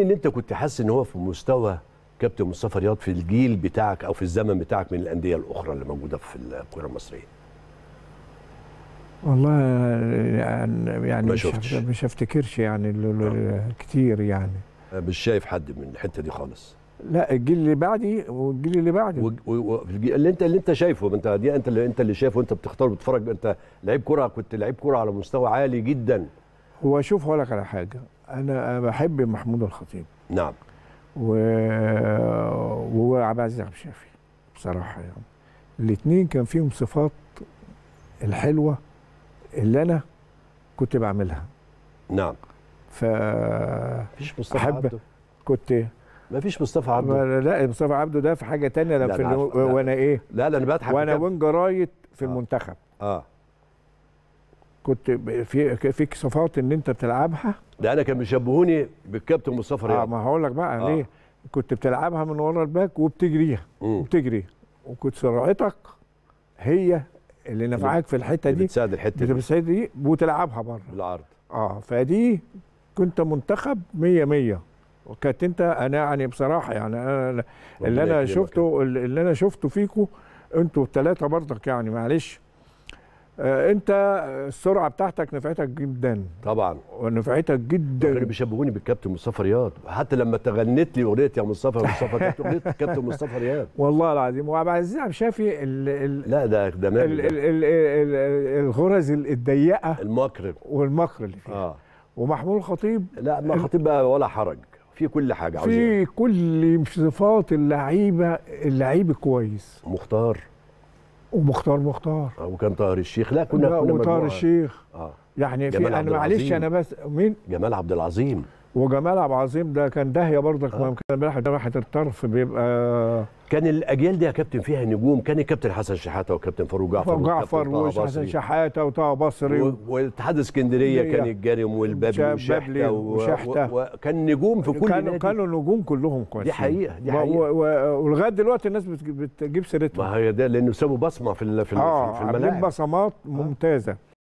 ان انت كنت حاسس ان هو في مستوى كابتن مصطفى رياض في الجيل بتاعك او في الزمن بتاعك من الانديه الاخرى اللي موجوده في الكره المصريه والله يعني يعني ما مش شفتش. هف- مش هفتكرش يعني ال- ال- كتير يعني مش شايف حد من الحته دي خالص لا الجيل اللي بعدي والجيل اللي بعدي و... و... و... في الجي- اللي انت اللي انت شايفه ما انت دي انت اللي انت اللي شايفه وانت بتختار بتتفرج انت لعيب كره كنت لعيب كره على مستوى عالي جدا هو شوف هقول لك على حاجه انا بحب محمود الخطيب نعم و... وهو عبد العزيز عبد الشافي بصراحه يعني الاثنين كان فيهم صفات الحلوه اللي انا كنت بعملها نعم فكنت مفيش مصطفى أحب- عبده ما فيش مصطفى عبده ما- لا مصطفى عبده ده في حاجه تانية لا، ده في أنا ال- عارف. لا. وانا ايه لا لا انا بضحك وانا بجد. وينج رايت في آه. المنتخب اه كنت ب- في فيك صفات ان انت بتلعبها ده انا كان بيشبهوني بالكابتن مصطفى اه رياض ما هقول لك بقى آه. ليه كنت بتلعبها من ورا الباك وبتجريها مم. وبتجري وكنت سرعتك هي اللي نفعاك في الحته اللي دي بتساعد الحته دي بتساعد دي وتلعبها بره بالعرض اه فدي كنت منتخب 100 100 وكانت انت انا يعني بصراحه يعني انا اللي ربنا انا يكرمك. شفته اللي انا شفته فيكم انتوا الثلاثه برضك يعني معلش آه انت السرعه بتاعتك نفعتك جدا طبعا ونفعتك كانوا جدا بيشبهوني بالكابتن مصطفى رياض حتى لما تغنيت لي اغنيه يا مصطفى يا مصطفى كانت اغنيه كابتن مصطفى رياض والله العظيم وعبد العزيز عبد الشافي ال- ال- لا ده ده ال- مال ال- ده. ال- ال- الغرز الضيقه المكر والمكر اللي فيها اه ومحمود الخطيب لا ما خطيب بقى ولا حرج في كل حاجه عاوزين في كل صفات اللعيبه اللعيب كويس مختار ومختار مختار وكان طاهر الشيخ لا كنا لا، كنا وطاهر مجموعة. الشيخ اه يعني في جمال عبد انا معلش العظيم. انا بس مين جمال عبد العظيم وجمال عبد العظيم ده كان داهيه برضك آه. ما كان راح راحه الطرف بيبقى كان الاجيال دي يا كابتن فيها نجوم كان الكابتن حسن شحاته وكابتن فاروق جعفر جعفر والكابتن طه وحسن بصري. شحاته وطه بصري و- والاتحاد اسكندريه اسكندرية. كان الجارم والبابلي شاب- وشحته بابلي و- وشحتة. و- وكان نجوم في كل كانوا نادي كانوا نجوم كلهم كويسين دي حقيقة، دي و- حقيقة. و- و- ولغايه دلوقتي الناس بتج- بتجيب سيرتهم ما هي ده لانه سابوا بصمه في ال- في ال- اه في عاملين الملاعب بصمات ممتازه